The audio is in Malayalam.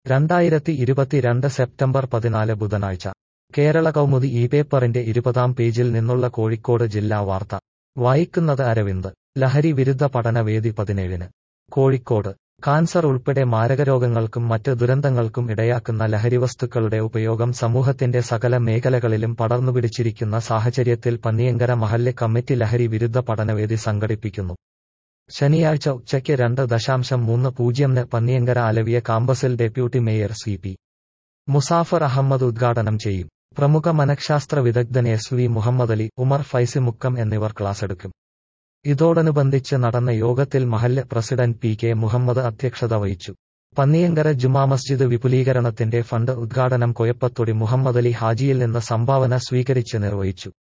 രണ്ടായിരത്തി ഇരുപത്തിരണ്ട് സെപ്റ്റംബർ പതിനാല് ബുധനാഴ്ച കേരള കൗമുദി ഈ പേപ്പറിന്റെ ഇരുപതാം പേജിൽ നിന്നുള്ള കോഴിക്കോട് ജില്ലാ വാർത്ത വായിക്കുന്നത് അരവിന്ദ് ലഹരി വിരുദ്ധ പഠനവേദി പതിനേഴിന് കോഴിക്കോട് കാൻസർ ഉൾപ്പെടെ മാരകരോഗങ്ങൾക്കും മറ്റ് ദുരന്തങ്ങൾക്കും ഇടയാക്കുന്ന ലഹരിവസ്തുക്കളുടെ ഉപയോഗം സമൂഹത്തിന്റെ സകല മേഖലകളിലും പടർന്നുപിടിച്ചിരിക്കുന്ന സാഹചര്യത്തിൽ പന്നിയങ്കര മഹല്ല് കമ്മിറ്റി ലഹരി വിരുദ്ധ പഠനവേദി സംഘടിപ്പിക്കുന്നു ശനിയാഴ്ച ഉച്ചയ്ക്ക് രണ്ട് ദശാംശം മൂന്ന് പൂജ്യംന് പന്നിയങ്കര അലവിയ കാമ്പസിൽ deputy mayor C P Muzafar Ahammed ഉദ്ഘാടനം ചെയ്യും പ്രമുഖ മനഃശാസ്ത്ര വിദഗ്ധൻ എസ് വി മുഹമ്മദ് അലി ഉമർ ഫൈസി മുക്കം എന്നിവർ ക്ലാസെടുക്കും ഇതോടനുബന്ധിച്ച് നടന്ന യോഗത്തിൽ മഹല്ല് പ്രസിഡന്റ് പി കെ മുഹമ്മദ് അധ്യക്ഷത വഹിച്ചു പന്നിയങ്കര ജുമാ മസ്ജിദ് വിപുലീകരണത്തിന്റെ ഫണ്ട് ഉദ്ഘാടനം കൊയപ്പത്തൊടി മുഹമ്മദ് അലി ഹാജിയിൽ നിന്ന് സംഭാവന സ്വീകരിച്ച് നിർവഹിച്ചു